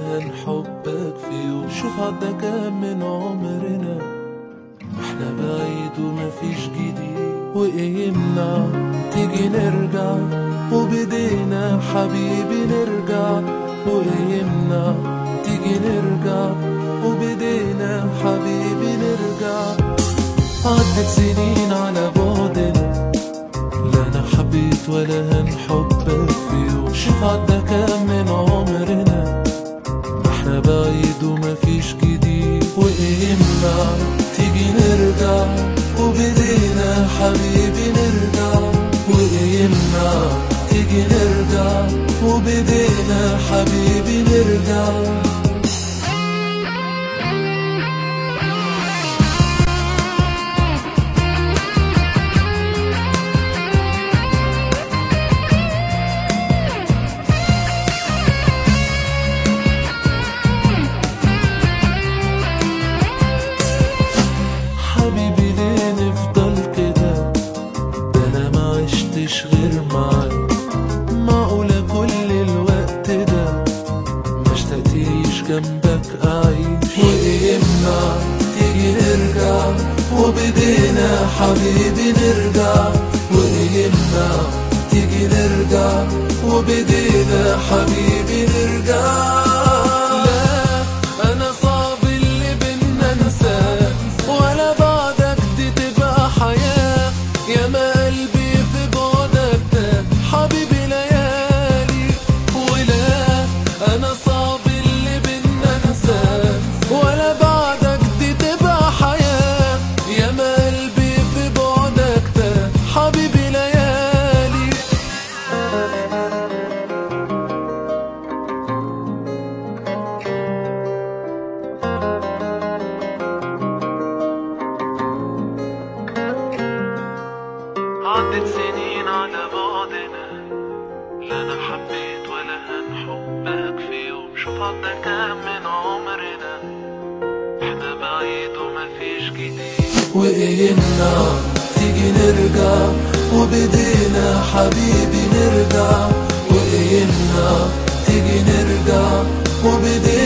هنحبك في يوم شوف عدى كام من عمرنا احنا بعيد ومفيش جديد وايه يمنع تيجي نرجع وبدينا حبيبي نرجع وايه يمنع تيجي نرجع وبدينا حبيبي نرجع عدت سنين على بعدنا لا انا حبيت ولا هنحبك في يوم شوف عدى كام من عمرنا احنا بعيد ومفيش جديد وايه يمنع تيجي نرجع وبدينا حبيبي نرجع وايه يمنع تيجي نرجع وبدينا حبيبي نرجع حبيبي ليه نفضل كده ده انا ما عشتش غير معاك معقولة كل الوقت ده ما اشتقتيش جنبك اعيش وايه يمنع تيجي نرجع وبدينا حبيبي نرجع وايه يمنع تيجي نرجع وبدينا حبيبي نرجع لا انا صعب اللي بينا انساه ولا بعدك دي تبقى حياة يا ما قلبي في بعدك ده حبيبي ليالي ولا انا صعب اللي بينا انساه ولا بعدك دي تبقى حياة يا ما قلبي في بعدك ده حبيبي ليالي عدت سنين على بعدنا لا انا حبيت ولا هنحبك في يوم شوف عدى كام من عمرنا احنا بعيد ومفيش جديد وايه يمنع تيجي نرجع وبدينا حبيبي نرجع وايه يمنع تيجي نرجع وبدينا